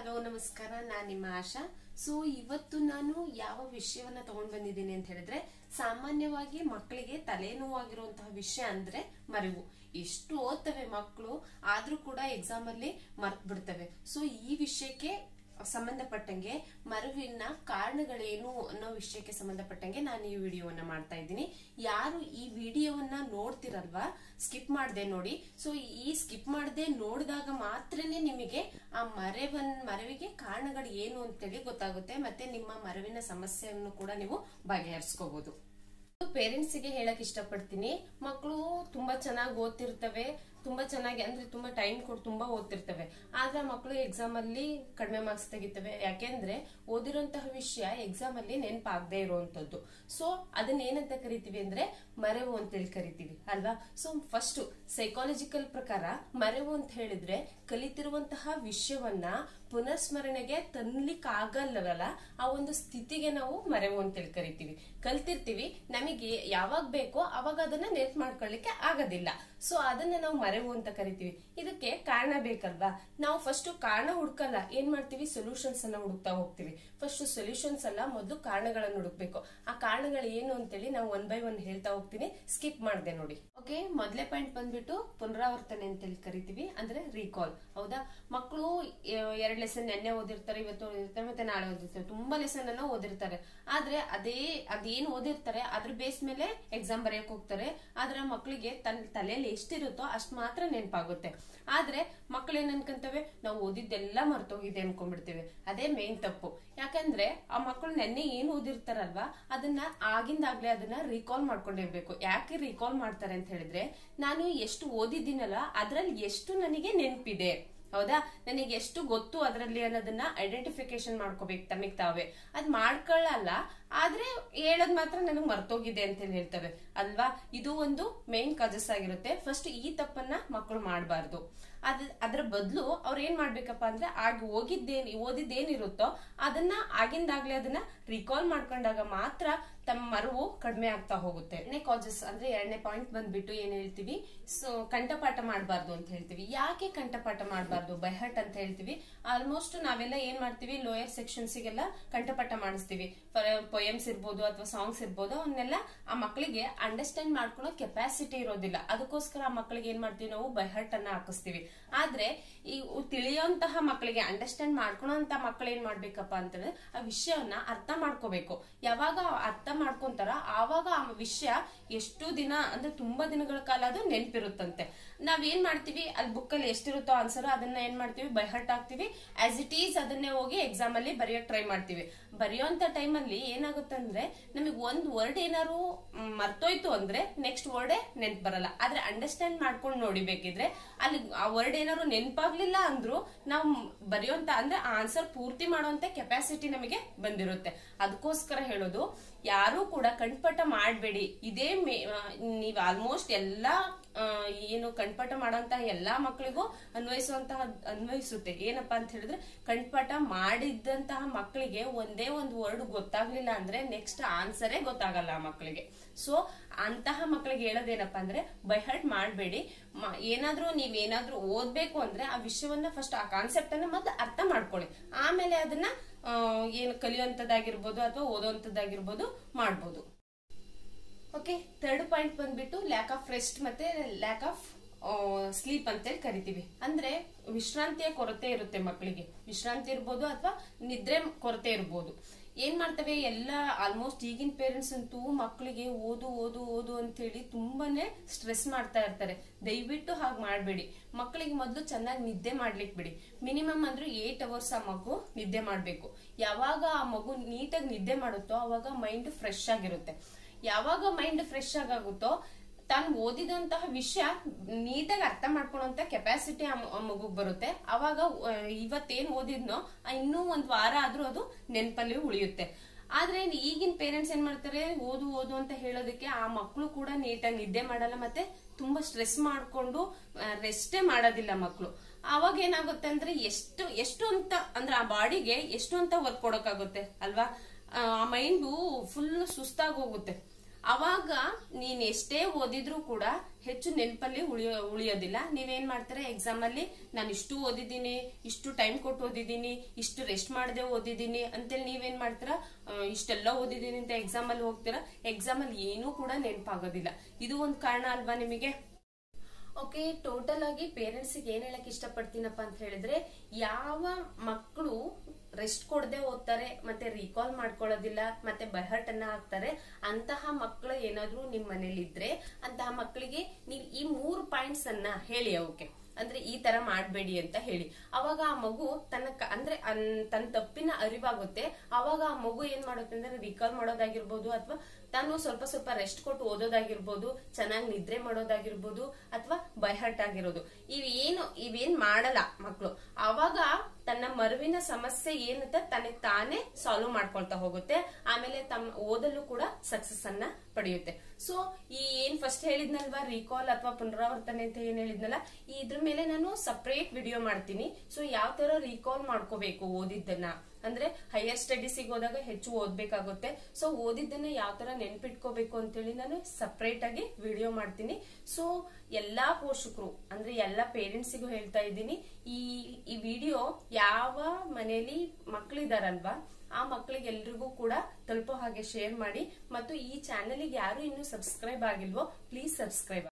hello ನಮಸ್ಕಾರ ನಾನು ನಿಮ್ಮ ಆಶಾ ಸೊ ಇವತ್ತು ನಾನು ಯಾವ ವಿಷಯವನ್ನ ತಗೊಂಡ್ ಬಂದಿದ್ದೀನಿ ಅಂತ ಹೇಳಿದ್ರೆ ಸಾಮಾನ್ಯವಾಗಿ ಮಕ್ಕಳಿಗೆ ತಲೆನೋವಾಗಿರುವಂತಹ ವಿಷಯ ಅಂದ್ರೆ ಮರೆವು ಎಷ್ಟು ಓದ್ತವೆ ಮಕ್ಕಳು ಆದ್ರೂ ಕೂಡ ಎಕ್ಸಾಮ್ ಅಲ್ಲಿ ಮರ್ತ್ ಬಿಡ್ತವೆ ಸೊ ಈ ವಿಷಯಕ್ಕೆ ಸಂಬಂಧಪಟ್ಟಂಗೆ ಮರುವಿನ ಕಾರಣಗಳೇನು ಅನ್ನೋ ವಿಷಯಕ್ಕೆ ಸಂಬಂಧಪಟ್ಟಂಗೆ ನಾನು ಈ ವಿಡಿಯೋವನ್ನ ಮಾಡ್ತಾ ಇದ್ದೀನಿ ಯಾರು ಈ ವಿಡಿಯೋವನ್ನ ನೋಡ್ತಿರಲ್ವಾ ಸ್ಕಿಪ್ ಮಾಡದೆ ನೋಡಿ ಸೊ ಈ ಸ್ಕಿಪ್ ಮಾಡದೆ ನೋಡಿದಾಗ ಮಾತ್ರನೇ ನಿಮಗೆ ಆ ಮರೆವನ್ ಮರವಿಗೆ ಕಾರಣಗಳು ಏನು ಅಂತೇಳಿ ಗೊತ್ತಾಗುತ್ತೆ ಮತ್ತೆ ನಿಮ್ಮ ಮರವಿನ ಸಮಸ್ಯೆಯನ್ನು ಕೂಡ ನೀವು ಬಗೆಹರಿಸ್ಕೋಬಹುದು ಪೇರೆಂಟ್ಸ್ ಗೆ ಹೇಳಕ್ ಇಷ್ಟಪಡ್ತೀನಿ ಮಕ್ಕಳು ತುಂಬಾ ಚೆನ್ನಾಗಿ ಓದ್ತಿರ್ತವೆ ತುಂಬಾ ಚೆನ್ನಾಗಿ ಅಂದ್ರೆ ತುಂಬಾ ಟೈಮ್ ಕೊಟ್ಟು ತುಂಬಾ ಓದ್ತಿರ್ತವೆ ಆದ್ರೆ ಮಕ್ಕಳು ಎಕ್ಸಾಮ್ ಅಲ್ಲಿ ಕಡಿಮೆ ಮಾರ್ಕ್ಸ್ ತೆಗಿತವೆ ಯಾಕೆಂದ್ರೆ ಓದಿರೋಂತಹ ವಿಷಯ ಎಕ್ಸಾಮ್ ಅಲ್ಲಿ ನೆನಪಾಗದೆ ಇರುವಂತದ್ದು ಸೊ ಅದನ್ನ ಏನಂತ ಕರಿತೀವಿ ಅಂದ್ರೆ ಮರೆವು ಅಂತೇಳಿ ಕರಿತೀವಿ ಅಲ್ವಾ ಸೊ ಫಸ್ಟ್ ಸೈಕಾಲಜಿಕಲ್ ಪ್ರಕಾರ ಮರೆವು ಅಂತ ಹೇಳಿದ್ರೆ ಕಲಿತಿರುವಂತಹ ವಿಷಯವನ್ನ ಪುನರ್ಸ್ಮರಣೆಗೆ ತನ್ಲಿಕ್ ಆಗಲ್ಲವಲ್ಲ ಆ ಒಂದು ಸ್ಥಿತಿಗೆ ನಾವು ಮರೆವು ಅಂತೇಳಿ ಕರಿತೀವಿ ಕಲ್ತಿರ್ತೀವಿ ನಮಗೆ ಯಾವಾಗ ಬೇಕೋ ಅವಾಗ ಅದನ್ನ ನೆನ್ಪು ಮಾಡ್ಕೊಳ್ಳಿಕ್ಕೆ ಆಗೋದಿಲ್ಲ ಸೊ ಅದನ್ನ ನಾವು ಮರೆವು ಅಂತ ಕರಿತೀವಿ ಇದಕ್ಕೆ ಕಾರಣ ಬೇಕಲ್ವಾ ನಾವು ಫಸ್ಟ್ ಕಾರಣ ಹುಡ್ಕಲ್ಲ ಏನ್ ಮಾಡ್ತೀವಿ ಸೊಲ್ಯೂಷನ್ಸ್ ಅನ್ನ ಹುಡುಕ್ತಾ ಹೋಗ್ತೀವಿ ಫಸ್ಟ್ ಸೊಲ್ಯೂಷನ್ಸ್ ಅಲ್ಲ ಮೊದಲು ಕಾರಣಗಳನ್ನು ಹುಡುಕ್ಬೇಕು ಆ ಕಾರಣಗಳು ಏನು ಅಂತೇಳಿ ನಾವು ಒನ್ ಬೈ ಒನ್ ಹೇಳ್ತಾ ಹೋಗ್ತೀನಿ ಸ್ಕಿಪ್ ಮಾಡ್ದೆ ನೋಡಿ ಓಕೆ ಮೊದಲೇ ಪಾಯಿಂಟ್ ಬಂದ್ಬಿಟ್ಟು ಪುನರಾವರ್ತನೆ ಅಂತೇಳಿ ಕರಿತೀವಿ ಅಂದ್ರೆ ರೀಕಾಲ್ ಹೌದಾ ಮಕ್ಕಳು ಎರಡ್ ಲೆಸನ್ ನೆನ್ನೆ ಓದಿರ್ತಾರೆ ಇವತ್ತು ಓದಿರ್ತಾರೆ ಮತ್ತೆ ನಾಳೆ ಓದಿರ್ತಾರೆ ತುಂಬಾ ಲೆಸನ್ ಅನ್ನ ಓದಿರ್ತಾರೆ ಆದ್ರೆ ಅದೇ ಅದೇನ್ ಓದಿರ್ತಾರೆ ಅದ್ರ ಬೇಸ್ ಮೇಲೆ ಎಕ್ಸಾಮ್ ಬರೆಯಕ್ ಹೋಗ್ತಾರೆ ಆದ್ರೆ ಮಕ್ಕಳಿಗೆ ತನ್ನ ತಲೆಯಲ್ಲಿ ಎಷ್ಟಿರುತ್ತೋ ಅಷ್ಟ್ ಮಾತ್ರ ನೆನಪಾಗುತ್ತೆ ಆದ್ರೆ ಮಕ್ಳು ಏನ್ ಅನ್ಕೊಂತವೆ ನಾವು ಓದಿದ್ದೆಲ್ಲ ಮರ್ತೋಗಿದೆ ಅನ್ಕೊಂಡ್ಬಿಡ್ತೇವೆ ಅದೇ ಮೇನ್ ತಪ್ಪು ಯಾಕಂದ್ರೆ ಆ ಮಕ್ಕಳು ನೆನ್ನೆ ಏನ್ ಓದಿರ್ತಾರಲ್ವಾ ಅದನ್ನ ಆಗಿಂದಾಗ್ಲೇ ಅದನ್ನ ರೀಕಾಲ್ ಮಾಡ್ಕೊಂಡಿರ್ಬೇಕು ಯಾಕೆ ರೀಕಾಲ್ ಮಾಡ್ತಾರೆ ಅಂತ ಹೇಳಿದ್ರೆ ನಾನು ಎಷ್ಟು ಓದಿದ್ದೀನಲ್ಲ ಅದ್ರಲ್ಲಿ ಎಷ್ಟು ನನಗೆ ನೆನಪಿದೆ ಹೌದಾ ನನಗೆ ಎಷ್ಟು ಗೊತ್ತು ಅದರಲ್ಲಿ ಅನ್ನೋದನ್ನ ಐಡೆಂಟಿಫಿಕೇಶನ್ ಮಾಡ್ಕೋಬೇಕು ತಮಗ್ ತಾವೇ ಅದ್ ಮಾಡ್ಕೊಳ್ಳಲ್ಲ ಆದ್ರೆ ಹೇಳೋದ್ ಮಾತ್ರ ನನಗೆ ಮರ್ತೋಗಿದೆ ಅಂತ ಹೇಳ್ತವೆ ಅಲ್ವಾ ಇದು ಒಂದು ಮೇನ್ ಕಾಜಸ್ ಆಗಿರುತ್ತೆ ಫಸ್ಟ್ ಈ ತಪ್ಪನ್ನ ಮಕ್ಕಳು ಮಾಡಬಾರ್ದು ಅದ್ ಅದ್ರ ಬದಲು ಅವ್ರ ಏನ್ ಮಾಡ್ಬೇಕಪ್ಪ ಅಂದ್ರೆ ಆಗ ಹೋಗಿದ್ದೇನ್ ಓದಿದ್ದೇನಿರುತ್ತೋ ಅದನ್ನ ಆಗಿಂದಾಗ್ಲೇ ಅದನ್ನ ರಿಕಾಲ್ ಮಾಡ್ಕೊಂಡಾಗ ಮಾತ್ರ ತಮ್ಮ ಮರವು ಕಡಿಮೆ ಆಗ್ತಾ ಹೋಗುತ್ತೆ ಎರಡನೇ ಕಾಜಸ್ ಅಂದ್ರೆ ಎರಡನೇ ಪಾಯಿಂಟ್ ಬಂದ್ಬಿಟ್ಟು ಏನ್ ಹೇಳ್ತೀವಿ ಸೊ ಕಂಠಪಾಠ ಮಾಡಬಾರ್ದು ಅಂತ ಹೇಳ್ತೀವಿ ಯಾಕೆ ಕಂಠಪಾಠ ಮಾಡಬಾರ್ದು ಬೈಹಟ್ ಅಂತ ಹೇಳ್ತೀವಿ ಆಲ್ಮೋಸ್ಟ್ ನಾವೆಲ್ಲ ಏನ್ ಮಾಡ್ತೀವಿ ಲೋಯರ್ ಸೆಕ್ಷನ್ಸ್ಗೆಲ್ಲ ಕಂಠಪಾಠ ಮಾಡಿಸ್ತೀವಿ ಪೊಯಮ್ಸ್ ಇರ್ಬೋದು ಅಥವಾ ಸಾಂಗ್ಸ್ ಇರ್ಬೋದು ಅವನ್ನೆಲ್ಲ ಆ ಮಕ್ಕಳಿಗೆ ಅಂಡರ್ಸ್ಟ್ಯಾಂಡ್ ಮಾಡ್ಕೊಳ್ಳೋ ಕೆಪಾಸಿಟಿ ಇರೋದಿಲ್ಲ ಅದಕ್ಕೋಸ್ಕರ ಆ ಮಕ್ಕಳಿಗೆ ಏನ್ ಮಾಡ್ತೀವಿ ನಾವು ಬೈಹಟ್ ಅನ್ನ ಹಾಕಿಸ್ತೀವಿ ಆದ್ರೆ ಈ ತಿಳಿಯೋಂತಹ ಮಕ್ಕಳಿಗೆ ಅಂಡರ್ಸ್ಟ್ಯಾಂಡ್ ಮಾಡ್ಕೊಳೋಂತ ಮಕ್ಕಳು ಏನ್ ಮಾಡ್ಬೇಕಪ್ಪ ಅಂತಂದ್ರೆ ಆ ವಿಷಯವನ್ನ ಅರ್ಥ ಮಾಡ್ಕೋಬೇಕು ಯಾವಾಗ ಅರ್ಥ ಮಾಡ್ಕೊಂತಾರ ಆವಾಗ ಆ ವಿಷಯ ಎಷ್ಟು ದಿನ ಅಂದ್ರೆ ತುಂಬಾ ದಿನಗಳ ಕಾಲ ಅದು ನೆನ್ಪಿರುತ್ತಂತೆ ನಾವ್ ಏನ್ ಮಾಡ್ತೀವಿ ಅಲ್ಲಿ ಬುಕ್ ಅಲ್ಲಿ ಎಷ್ಟಿರುತ್ತೋ ಆನ್ಸರ್ ಅದನ್ನ ಏನ್ ಮಾಡ್ತೀವಿ ಬೈಹಟ್ ಹಾಕ್ತಿವಿ ಆಸ್ ಇಟ್ ಈಸ್ ಅದನ್ನೇ ಹೋಗಿ ಎಕ್ಸಾಮ್ ಅಲ್ಲಿ ಬರೆಯೋಕ್ ಟ್ರೈ ಮಾಡ್ತೀವಿ ಬರೆಯೋಂತ ಟೈಮ್ ಅಲ್ಲಿ ಏನಾಗುತ್ತಂದ್ರೆ ನಮಗೆ ಒಂದ್ ವರ್ಡ್ ಏನಾರು ಮರ್ತೋಯ್ತು ಅಂದ್ರೆ ನೆಕ್ಸ್ಟ್ ವರ್ಡೇ ನೆನ್ಪ್ ಬರಲ್ಲ ಆದ್ರೆ ಅಂಡರ್ಸ್ಟ್ಯಾಂಡ್ ಮಾಡ್ಕೊಂಡು ನೋಡಿಬೇಕಿದ್ರೆ ಅಲ್ಲಿ ಆ ವರ್ಡ್ ಏನಾರು ನೆನ್ಪಾಗ್ಲಿಲ್ಲ ಅಂದ್ರು ನಾವು ಬರೆಯೋಂತ ಅಂದ್ರೆ ಆನ್ಸರ್ ಪೂರ್ತಿ ಮಾಡುವಂತ ಕೆಪಾಸಿಟಿ ನಮಗೆ ಬಂದಿರುತ್ತೆ ಅದಕ್ಕೋಸ್ಕರ ಹೇಳೋದು ಯಾರು ಕೂಡ ಕಂಠಪಾಠ ಮಾಡಬೇಡಿ ಇದೇ ನೀವ್ ಆಲ್ಮೋಸ್ಟ್ ಎಲ್ಲಾ ಏನು ಕಂಠಪಾಠ ಮಾಡೋಂತಹ ಎಲ್ಲಾ ಮಕ್ಕಳಿಗೂ ಅನ್ವಯಿಸುವಂತಹ ಅನ್ವಯಿಸುತ್ತೆ ಏನಪ್ಪಾ ಅಂತ ಹೇಳಿದ್ರೆ ಕಂಠಪಾಠ ಮಾಡಿದ್ದಂತಹ ಮಕ್ಕಳಿಗೆ ಒಂದೇ ಒಂದು ವರ್ಡ್ ಗೊತ್ತಾಗ್ಲಿಲ್ಲ ಅಂದ್ರೆ ನೆಕ್ಸ್ಟ್ ಆನ್ಸರೇ ಗೊತ್ತಾಗಲ್ಲ ಆ ಮಕ್ಕಳಿಗೆ ಸೊ ಅಂತಹ ಮಕ್ಕಳಿಗೆ ಹೇಳೋದೇನಪ್ಪಾ ಅಂದ್ರೆ ಬೈಹರ್ಟ್ ಮಾಡಬೇಡಿ ಏನಾದ್ರೂ ನೀವ್ ಏನಾದ್ರೂ ಓದ್ಬೇಕು ಅಂದ್ರೆ ಆ ವಿಷಯವನ್ನ ಫಸ್ಟ್ ಆ ಕಾನ್ಸೆಪ್ಟ್ ಅನ್ನ ಮತ್ತೆ ಅರ್ಥ ಮಾಡ್ಕೊಳ್ಳಿ ಆಮೇಲೆ ಅದನ್ನ ಏನು ಕಲಿಯುವಂತದ್ದಾಗಿರ್ಬೋದು ಅಥವಾ ಓದುವಂತದ್ದಾಗಿರ್ಬೋದು ಮಾಡ್ಬೋದು ಓಕೆ ಥರ್ಡ್ ಪಾಯಿಂಟ್ ಬಂದ್ಬಿಟ್ಟು ಲ್ಯಾಕ್ ಆಫ್ ರೆಸ್ಟ್ ಮತ್ತೆ ಲ್ಯಾಕ್ ಆಫ್ ಸ್ಲೀಪ್ ಅಂತೇಳಿ ಕರಿತೀವಿ ಅಂದ್ರೆ ವಿಶ್ರಾಂತಿಯ ಕೊರತೆ ಇರುತ್ತೆ ಮಕ್ಕಳಿಗೆ ವಿಶ್ರಾಂತಿ ಇರ್ಬೋದು ಅಥವಾ ನಿದ್ರೆ ಕೊರತೆ ಇರ್ಬೋದು ಏನ್ ಮಾಡ್ತವೆ ಎಲ್ಲ ಆಲ್ಮೋಸ್ಟ್ ಈಗಿನ ಪೇರೆಂಟ್ಸ್ ಅಂತೂ ಮಕ್ಕಳಿಗೆ ಓದು ಓದು ಓದು ಅಂತೇಳಿ ತುಂಬಾನೇ ಸ್ಟ್ರೆಸ್ ಮಾಡ್ತಾ ಇರ್ತಾರೆ ದಯವಿಟ್ಟು ಹಾಗೆ ಮಾಡಬೇಡಿ ಮಕ್ಕಳಿಗೆ ಮೊದಲು ಚೆನ್ನಾಗಿ ನಿದ್ದೆ ಮಾಡ್ಲಿಕ್ಕೆ ಬಿಡಿ ಮಿನಿಮಮ್ ಅಂದ್ರೆ ಏಟ್ ಅವರ್ಸ್ ಆ ಮಗು ನಿದ್ದೆ ಮಾಡಬೇಕು ಯಾವಾಗ ಆ ಮಗು ನೀಟಾಗಿ ನಿದ್ದೆ ಮಾಡುತ್ತೋ ಅವಾಗ ಮೈಂಡ್ ಫ್ರೆಶ್ ಆಗಿರುತ್ತೆ ಯಾವಾಗ ಮೈಂಡ್ ಫ್ರೆಶ್ ಆಗುತ್ತೋ ತಾನು ಓದಿದಂತಹ ವಿಷಯ ನೀಟಾಗಿ ಅರ್ಥ ಮಾಡ್ಕೊಳ್ಳೋಂತ ಕೆಪಾಸಿಟಿ ಆ ಮಗುಗ್ ಬರುತ್ತೆ ಅವಾಗ ಇವತ್ತೇನ್ ಓದಿದ್ನೋ ಇನ್ನೂ ಒಂದ್ ವಾರ ಆದ್ರೂ ಅದು ನೆನಪಲ್ಲಿ ಉಳಿಯುತ್ತೆ ಆದ್ರೆ ಈಗಿನ ಪೇರೆಂಟ್ಸ್ ಏನ್ ಮಾಡ್ತಾರೆ ಓದು ಓದು ಅಂತ ಹೇಳೋದಕ್ಕೆ ಆ ಮಕ್ಕಳು ಕೂಡ ನೀಟಾಗಿ ನಿದ್ದೆ ಮಾಡಲ್ಲ ಮತ್ತೆ ತುಂಬಾ ಸ್ಟ್ರೆಸ್ ಮಾಡ್ಕೊಂಡು ರೆಸ್ಟೇ ಮಾಡೋದಿಲ್ಲ ಮಕ್ಕಳು ಅವಾಗ ಏನಾಗುತ್ತೆ ಅಂದ್ರೆ ಎಷ್ಟು ಎಷ್ಟು ಅಂತ ಅಂದ್ರೆ ಆ ಬಾಡಿಗೆ ಎಷ್ಟು ಅಂತ ವರ್ಕ್ ಕೊಡೋಕ್ಕಾಗುತ್ತೆ ಅಲ್ವಾ ಆ ಮೈಂಡು ಫುಲ್ ಸುಸ್ತಾಗಿ ಹೋಗುತ್ತೆ ಅವಾಗ ನೀನ್ ಎಷ್ಟೇ ಓದಿದ್ರು ಕೂಡ ಹೆಚ್ಚು ನೆನಪಲ್ಲಿ ಉಳಿಯೋ ಉಳಿಯೋದಿಲ್ಲ ನೀವೇನ್ ಮಾಡ್ತಾರೆ ಎಕ್ಸಾಮ್ ಅಲ್ಲಿ ನಾನು ಇಷ್ಟು ಓದಿದ್ದೀನಿ ಇಷ್ಟು ಟೈಮ್ ಕೊಟ್ಟು ಓದಿದ್ದೀನಿ ಇಷ್ಟು ರೆಸ್ಟ್ ಮಾಡದೆ ಓದಿದ್ದೀನಿ ಅಂತೇಳಿ ನೀವೇನ್ ಮಾಡ್ತೀರಾ ಆ, ಇಷ್ಟೆಲ್ಲ ಓದಿದ್ದೀನಿ ಅಂತ ಎಕ್ಸಾಮ್ ಅಲ್ಲಿ ಹೋಗ್ತೀರಾ ಎಕ್ಸಾಮ್ ಅಲ್ಲಿ ಏನೂ ಕೂಡ ನೆನಪಾಗೋದಿಲ್ಲ ಇದು ಒಂದು ಕಾರಣ ಅಲ್ವಾ ನಿಮಗೆ ಓಕೆ ಟೋಟಲ್ ಆಗಿ ಪೇರೆಂಟ್ಸ್ ಏನ್ ಹೇಳಕ್ ಇಷ್ಟಪಡ್ತೀನಪ್ಪ ಅಂತ ಹೇಳಿದ್ರೆ ಯಾವ ಮಕ್ಕಳು ರೆಸ್ಟ್ ಕೊಡದೆ ಓದ್ತಾರೆ ಮತ್ತೆ ರೀಕಾಲ್ ಮಾಡ್ಕೊಳ್ಳೋದಿಲ್ಲ ಮತ್ತೆ ಬಹರ್ಟ್ ಅನ್ನ ಹಾಕ್ತಾರೆ ಅಂತಹ ಮಕ್ಕಳು ಏನಾದ್ರೂ ನಿಮ್ ಮನೇಲಿ ಇದ್ರೆ ಅಂತಹ ಮಕ್ಕಳಿಗೆ ನೀವು ಈ ಮೂರು ಪಾಯಿಂಟ್ಸ್ ಅನ್ನ ಹೇಳಿ ಅವಕ್ಕೆ ಅಂದ್ರೆ ಈ ತರ ಮಾಡ್ಬೇಡಿ ಅಂತ ಹೇಳಿ ಅವಾಗ ಆ ಮಗು ತನ್ನ ಕ- ಅಂದ್ರೆ ಅನ್- ತನ್ನ ತಪ್ಪಿನ ಅರಿವಾಗುತ್ತೆ ಅವಾಗ ಆ ಮಗು ಏನ್ ಮಾಡುತ್ತೆ ಅಂದ್ರೆ ರಿಕಾಲ್ ಮಾಡೋದಾಗಿರ್ಬೋದು ಅಥವಾ ತಾನು ಸ್ವಲ್ಪ ಸ್ವಲ್ಪ ರೆಸ್ಟ್ ಕೊಟ್ಟು ಓದೋದಾಗಿರ್ಬೋದು ಚೆನ್ನಾಗಿ ನಿದ್ರೆ ಮಾಡೋದಾಗಿರ್ಬೋದು ಅಥವಾ ಬೈಹರ್ಟ್ ಆಗಿರೋದು ಇವೇನು ಇವೇನ್ ಮಾಡಲ್ಲ ಮಕ್ಕಳು ಅವಾಗ ತನ್ನ ಮರುವಿನ ಸಮಸ್ಯೆ ಏನಂತ ತನಗೆ ತಾನೇ ಸಾಲ್ವ್ ಮಾಡ್ಕೊಳ್ತಾ ಹೋಗುತ್ತೆ ಆಮೇಲೆ ತಮ್ಮ ಓದಲು ಕೂಡ ಸಕ್ಸಸ್ ಅನ್ನ ಪಡೆಯುತ್ತೆ ಸೊ ಈ ಏನ್ ಫಸ್ಟ್ ಹೇಳಿದ್ನಲ್ವಾ ರೀಕಾಲ್ ಅಥವಾ ಪುನರಾವರ್ತನೆ ಅಂತ ಏನ್ ಹೇಳಿದ್ನಲ್ಲ ಈ ಇದ್ರ ಮೇಲೆ ನಾನು ಸಪರೇಟ್ ವಿಡಿಯೋ ಮಾಡ್ತೀನಿ ಸೊ ಯಾವ ತರ ರೀಕಾಲ್ ಮಾಡ್ಕೋಬೇಕು ಓದಿದ್ದನ್ನ ಅಂದ್ರೆ ಹೈಯರ್ ಸ್ಟಡೀಸಿಗೆ ಹೋದಾಗ ಹೆಚ್ಚು ಓದ್ಬೇಕಾಗುತ್ತೆ ಸೊ ಓದಿದ್ದನ್ನ ಯಾವ ತರ ನೆನ್ಪಿಟ್ಕೋಬೇಕು ಅಂತೇಳಿ ನಾನು ಸಪರೇಟ್ ಆಗಿ ವಿಡಿಯೋ ಮಾಡ್ತೀನಿ ಸೊ ಎಲ್ಲಾ ಪೋಷಕರು ಅಂದ್ರೆ ಎಲ್ಲಾ ಪೇರೆಂಟ್ಸಿಗೂ ಹೇಳ್ತಾ ಇದ್ದೀನಿ ಈ ಈ ವಿಡಿಯೋ ಯಾವ ಮನೆಯಲ್ಲಿ ಮಕ್ಕಳಿದಾರಲ್ವಾ ಆ ಮಕ್ಕಳಿಗೆ ಎಲ್ರಿಗೂ ಕೂಡ ತಲುಪೋ ಹಾಗೆ ಶೇರ್ ಮಾಡಿ ಮತ್ತು ಈ ಚಾನೆಲ್ಗೆ ಯಾರು ಇನ್ನೂ ಸಬ್ಸ್ಕ್ರೈಬ್ ಆಗಿಲ್ವೋ ಪ್ಲೀಸ್ ಸಬ್ಸ್ಕ್ರೈಬ್